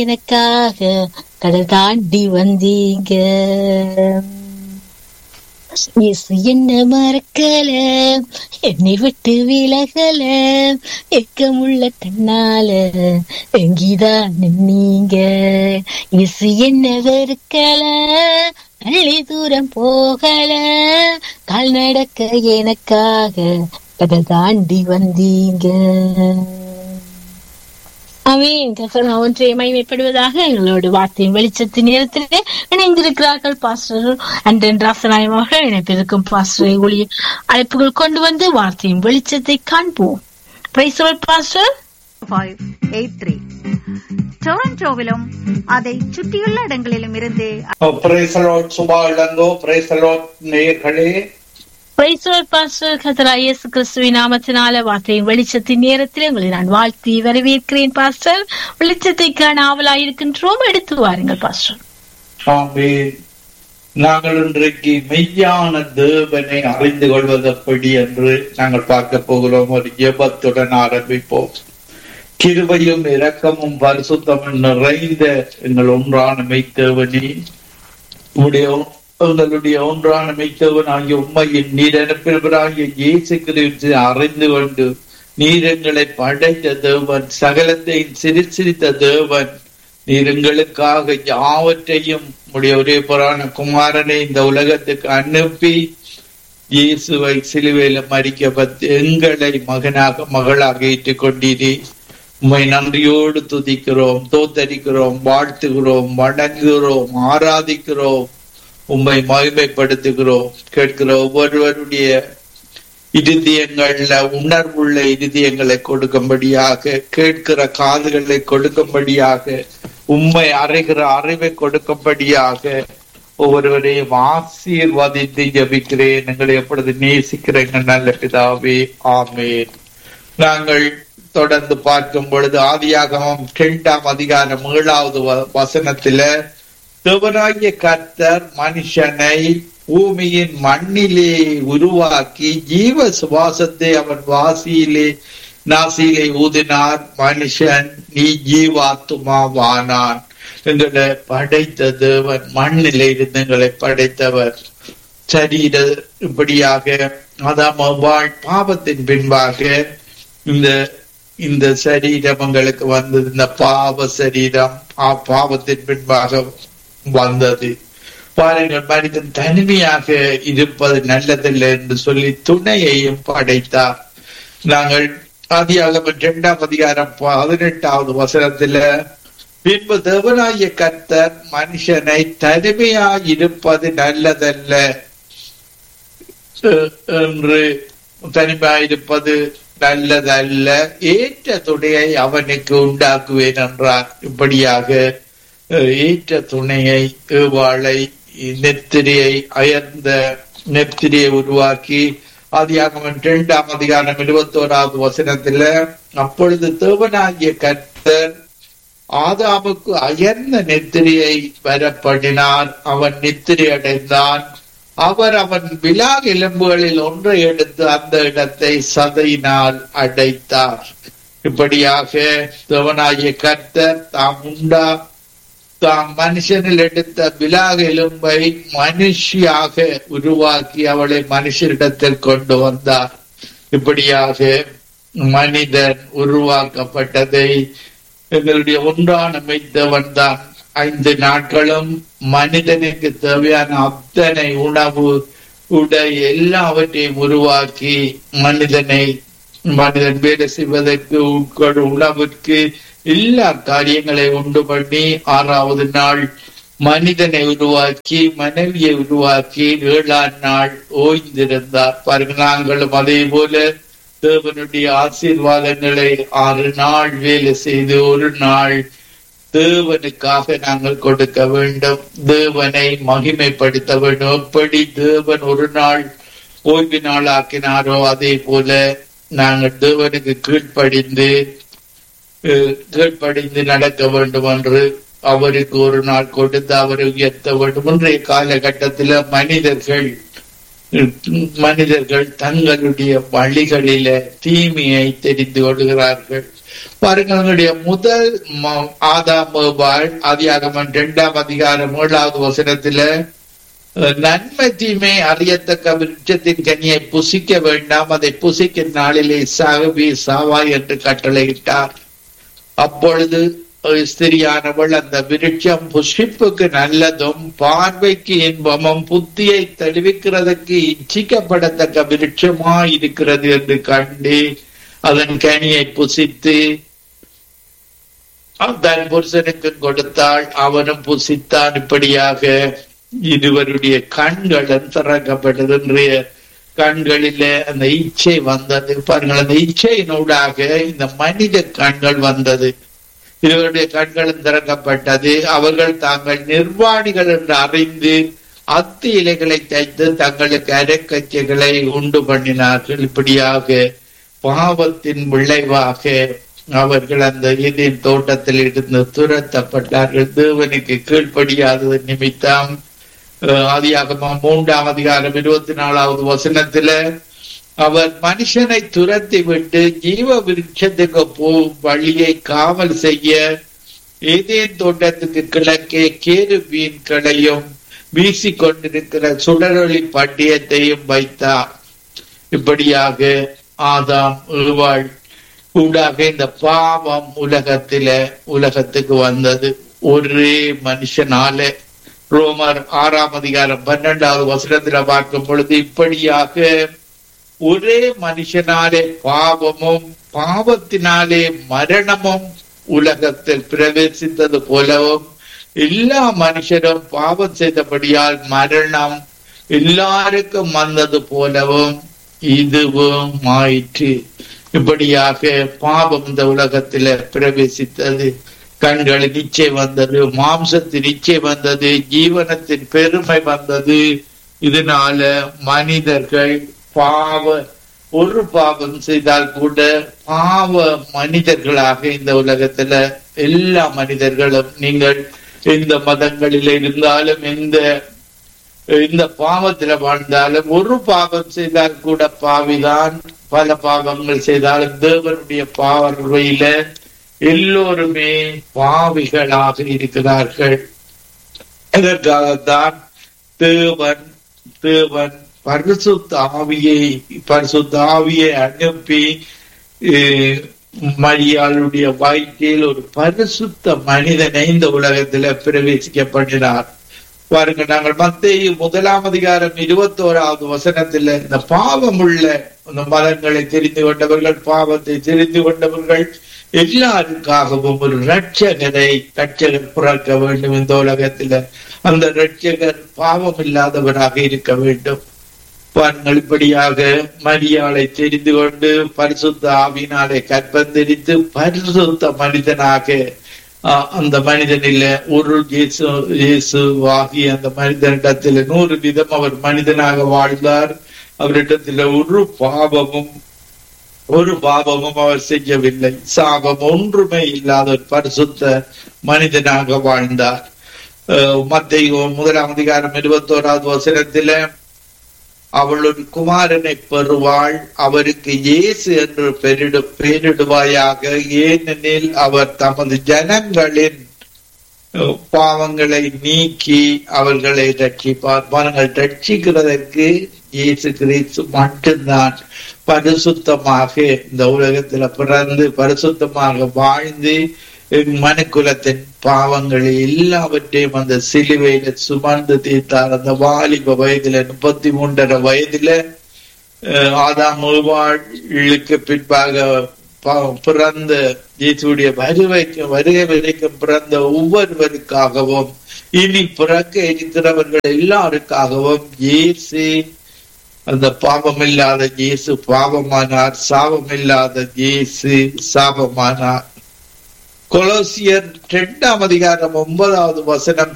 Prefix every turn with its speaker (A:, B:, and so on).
A: எனக்காக கடல் தாண்டி வந்தீங்க இயேசு என்ன மறக்கல என்னை விட்டு விலகல எக்கமுள்ள கண்ணால எங்கிதான் நின்னீங்க இயேசு என்ன வெறுக்கல அள்ளி தூரம் போகல கால் நடக்க எனக்காக கடல் தாண்டி வந்தீங்க அமீன் கர்த்தர் ஒன்றை மகிமைப்படுவதாக எங்களோட வார்த்தையின் வெளிச்சத்தின் நேரத்திலே இணைந்திருக்கிறார்கள் பாஸ்டர் அண்டன் ராசநாயம் அவர்கள் இணைப்பிருக்கும் பாஸ்டரை ஒளி அழைப்புகள் கொண்டு வந்து வார்த்தையின் வெளிச்சத்தை காண்போம் பிரைசோல் பாஸ்டர்
B: ஃபைவ் எயிட் த்ரீ டொரண்டோவிலும் அதை சுற்றியுள்ள இடங்களிலும் இருந்து
C: பிரேசலோட் சுபா இளங்கோ பிரேசலோட் நேயர்களே
A: பிரைசோல் பாஸ்டர் கத்தரா இயேசு கிறிஸ்துவின் நாமத்தினால வார்த்தையின் வெளிச்சத்தின் நேரத்தில் உங்களை நான் வாழ்த்தி வரவேற்கிறேன் பாஸ்டர் வெளிச்சத்தை காண ஆவலாயிருக்கின்றோம் எடுத்து வாருங்கள் பாஸ்டர்
C: ஆமென் நாங்கள் இன்றைக்கு மெய்யான தேவனை அறிந்து கொள்வது எப்படி என்று நாங்கள் பார்க்க போகிறோம் ஒரு ஜெபத்துடன் ஆரம்பிப்போம் கிருபையும் இரக்கமும் பரிசுத்தமும் நிறைந்த எங்கள் ஒன்றான மெய்த்தேவனே உடைய எங்களுடைய ஒன்றான மெய்த்தேவன் ஆகிய உண்மையின் நீர் அனுப்பினவராகிய இயேசு கிறிஸ்து அறிந்து கொண்டு நீர் எங்களை படைத்த தேவன் சகலத்தை சிரிசிரித்த தேவன் நீர் எங்களுக்காக யாவற்றையும் உடைய ஒரே புராண குமாரனை இந்த உலகத்துக்கு அனுப்பி இயேசுவை சிலுவையில மறிக்கப்பட்டு எங்களை மகனாக மகளாக ஏற்றுக் கொண்டீரே உம்மை நன்றியோடு துதிக்கிறோம் தோத்தரிக்கிறோம் வாழ்த்துகிறோம் வணங்குகிறோம் ஆராதிக்கிறோம் உம்மை மகிமைப்படுத்துகிறோம் கேட்கிற ஒவ்வொருவருடைய இருதயங்கள்ல உணர்வுள்ள இருதயங்களை கொடுக்கும்படியாக கேட்கிற காதுகளை கொடுக்கும்படியாக உண்மை அறைகிற அறிவை கொடுக்கும்படியாக ஒவ்வொருவரையும் ஆசீர்வதித்து ஜபிக்கிறேன் எங்களை எப்பொழுது நேசிக்கிறேங்க நல்ல பிதாவே ஆமேன் நாங்கள் தொடர்ந்து பார்க்கும் பொழுது ஆதியாகமம் இரண்டாம் அதிகாரம் ஏழாவது வ- வசனத்தில தேவனாகிய கர்த்தர் மனுஷனை பூமியின் மண்ணிலே உருவாக்கி ஜீவ சுவாசத்தை அவன் வாசியிலே நாசியிலே ஊதினார் மனுஷன் நீ ஜீவாத்துமாவானான் எங்களை படைத்த தேவன் மண்ணிலே இருந்து எங்களை படைத்தவர் சரீர இப்படியாக அதாம் வாழ் பாவத்தின் பின்பாக இந்த இந்த சரீரம் எங்களுக்கு வந்தது இந்த பாவ சரீரம் ஆ பாவத்தின் பின்பாக வந்தது பாருங்கள் மனிதன் தனிமையாக இருப்பது நல்லதில்லை என்று சொல்லி துணையையும் படைத்தார் நாங்கள் ஆதியாகமம் இரண்டாம் அதிகாரம் பதினெட்டாவது வசனத்துல பின்பு தேவனாகிய கர்த்தர் மனுஷனை தனிமையாய் இருப்பது நல்லதல்ல அஹ், என்று தனிமையாயிருப்பது நல்லதல்ல ஏற்ற துணையை அவனுக்கு உண்டாக்குவேன் என்றார் இப்படியாக அஹ், ஏற்ற துணையை ஏவாளை நெத்திரியை அயர்ந்த நெத்திரியை உருவாக்கி ஆதியாகமம் இரண்டாம் அதிகாரம் இருபத்தோராவது வசனத்துல அப்பொழுது தேவனாகிய கர்த்தர் ஆதாமுக்கு அயர்ந்த நெத்திரியை வரப்படினார் அவன் நித்திரை அடைந்தான் அவர் அவன் விழா எலும்புகளில் ஒன்றை எடுத்து அந்த இடத்தை சதையினால் அடைத்தார் இப்படியாக தேவனாகிய கர்த்தர் தாம் உண்டா தாம் மனுஷனில் எடுத்த விலாக எலும்பை மனுஷியாக உருவாக்கி அவளை மனுஷரிடத்தில் கொண்டு வந்தார் இப்படியாக மனிதன் உருவாக்கப்பட்டதை எங்களுடைய ஒன்றான மெய்த்தவன் தான் ஐந்து நாட்களும் மனிதனுக்கு தேவையான அத்தனை உணவு உடை எல்லாவற்றையும் உருவாக்கி மனிதனை மனிதன் வேலை செய்வதற்கு உட்கொள் உணவிற்கு எல்லா காரியங்களை உண்டு பண்ணி ஆறாவது நாள் மனிதனை உருவாக்கி மனைவியை உருவாக்கி ஏழாம் நாள் ஓய்ந்திருந்தார் பாருங்க நாங்களும் அதே போல தேவனுடைய ஆசீர்வாதங்களை ஆறு நாள் வேலை செய்து ஒரு நாள் தேவனுக்காக நாங்கள் கொடுக்க வேண்டும் தேவனை மகிமைப்படுத்த வேண்டும் எப்படி தேவன் ஒரு நாள் ஓய்வு நாள் ஆக்கினாரோ அதே போல நாங்கள் தேவனுக்கு கீழ்ப்படிந்து அஹ், கீழ்ப்படிந்து நடக்க வேண்டும் என்று அவருக்கு ஒரு நாள் கொடுத்து அவரை உயர்த்த வேண்டும் இன்றைய காலகட்டத்தில் மனிதர்கள் மனிதர்கள் தங்களுடைய வழிகளில தீமையை தெரிந்து கொள்கிறார்கள் பாருங்களுடைய முதல் ம- ஆதாம் ஏவாள் ஆதியாகமம் இரண்டாம் அதிகாரம் ஏழாவது வசனத்துல அஹ், நன்மை தீமை அறியத்தக்க விருட்சத்தின் கனியை புசிக்க வேண்டாம் அதை புசிக்கும் நாளிலே சாகவே சாவாய் என்று கட்டளையிட்டார் அப்பொழுது ஒரு ஸ்திரியானவள் அந்த விருட்சம் புஷ்பிப்புக்கு நல்லதும் பார்வைக்கு இன்பமும் புத்தியை தெளிவிக்கிறதுக்கு இச்சிக்கப்படத்தக்க விருட்சமா இருக்கிறது என்று கண்டு அதன் கனியை புசித்து தன் புருஷனுக்கு கொடுத்தாள் அவனும் புசித்தான் இப்படியாக இருவருடைய கண்களும் திறக்கப்பட்டது இன்றைய கண்களில அந்த இச்சை வந்தது பாருங்கள் அந்த இச்சையினூடாக இந்த மனித கண்கள் வந்தது இருவருடைய கண்களும் திறக்கப்பட்டது அவர்கள் தாங்கள் நிர்வாணிகள் என்று அறிந்து அத்து இலைகளை தைத்து தங்களுக்கு அரைக்கச்சைகளை உண்டு பண்ணினார்கள் இப்படியாக பாவத்தின் விளைவாக அவர்கள் அந்த இதன் தோட்டத்தில் இருந்து துரத்தப்பட்டார்கள் தேவனுக்கு கீழ்ப்படியாதது நிமித்தம் அஹ், ஆதியாகமம் மூன்றாம் அதிகாரம் இருபத்தி நாலாவது வசனத்துல அவர் மனுஷனை துரத்தி விட்டு ஜீவ விருட்சத்துக்கு போ வழியை காவல் செய்ய ஏதேன் தோட்டத்துக்கு கிழக்கே கேருபீன் களையும் வீசிக்கொண்டிருக்கிற சுடரொளி பட்டியத்தையும் வைத்தார் இப்படியாக ஆதாம் ஏவாள் ஊடாக இந்த பாவம் உலகத்தில உலகத்துக்கு வந்தது ஒரே மனுஷனால ரோமர் ஆறாம் அதிகாரம் பன்னெண்டாவது வசனத்துல பார்க்கும் பொழுது இப்படியாக ஒரே மனுஷனாலே பாவமும் பாவத்தினாலே மரணமும் உலகத்தில் பிரவேசித்தது போலவும் எல்லா மனுஷரும் பாவம் செய்தபடியால் மரணம் எல்லாருக்கும் வந்தது போலவும் இதுவும் ஆயிற்று இப்படியாக பாவம் இந்த உலகத்தில பிரவேசித்தது கண்களின் இச்சை வந்தது மாம்சத்தின் இச்சை வந்தது ஜீவனத்தின் பெருமை வந்தது இதனால மனிதர்கள் பாவ ஒரு பாவம் செய்தால் கூட பாவ மனிதர்களாக இந்த உலகத்துல எல்லா மனிதர்களும் நீங்கள் எந்த மதங்களில் இருந்தாலும் எந்த இந்த பாவத்துல வாழ்ந்தாலும் ஒரு பாவம் செய்தால் கூட பாவிதான் பல பாவங்கள் செய்தாலும் தேவனுடைய பார்வையில எல்லோருமே பாவிகளாக இருக்கிறார்கள் இதற்காகத்தான் தேவன் தேவன் பரிசுத்த ஆவியை பரிசுத்த ஆவியை அனுப்பி அஹ், மரியாளுடைய வயிற்றில் ஒரு பரிசுத்த மனிதனை இந்த உலகத்துல பிரவேசிக்க பண்ணினார் பாருங்க நாங்கள் மத்திய முதலாம் அதிகாரம் இருபத்தோராவது வசனத்துல இந்த பாவம் உள்ள இந்த மதங்களை தெரிந்து கொண்டவர்கள் பாவத்தை தெரிந்து கொண்டவர்கள் எல்லாருக்காகவும் ஒரு ரட்சகரை ரட்சகர் பிறக்க வேண்டும் இந்த உலகத்துல அந்த ரட்சகர் பாவம் இல்லாதவராக இருக்க வேண்டும் பாருங்கள் இப்படியாக மரியாளை தெரிந்து கொண்டு பரிசுத்த ஆவினாலே கற்பந்தரித்து பரிசுத்த மனிதனாக ஆஹ், அந்த மனிதனில ஒரு இயேசு இயேசு ஆகிய அந்த மனிதனிடத்தில் நூறு விதம் அவர் மனிதனாக வாழ்ந்தார் அவரிடத்தில் ஒரு பாவமும் ஒரு பாவமும் அவர் செய்யவில்லை சாபம் ஒன்றுமே இல்லாத ஒரு பரிசுத்த மனிதனாக வாழ்ந்தார் மத்திய முதலாம் அதிகாரம் இருபத்தோராவது வசனத்தில அவள் ஒரு குமாரனை பெறுவாள் அவருக்கு இயேசு என்று பெரிடு பெயரிடுவாயாக ஏனெனில் அவர் தமது ஜனங்களின் அஹ், பாவங்களை நீக்கி அவர்களை ரட்சிப்பார் பாருங்கள் ரட்சிக்கிறதற்கு இயேசு கிறிஸ்து மட்டும்தான் பரிசுத்தமாக இந்த உலகத்துல பிறந்து பரிசுத்தமாக வாழ்ந்து என் மனுக்குலத்தின் பாவங்களை எல்லாவற்றையும் அந்த சிலுவையில சுமந்து தீர்த்தார் அந்த வாலிப வயதுல முப்பத்தி மூன்றரை வயதுல அஹ், ஆதாம் ஏவாளுக்கு பின்பாக ப- பிறந்த இயேசுடைய வருகைக்கு வருகை வரைக்கும் பிறந்த ஒவ்வொருவருக்காகவும் இனி பிறக்க இருக்கிறவர்கள் எல்லாருக்காகவும் இயேசு அந்த பாவம் இல்லாத இயேசு பாவமானார் சாபம் இல்லாத இயேசு சாபமானார் கொலோசியர் இரண்டாம் அதிகாரம் ஒன்பதாவது வசனம்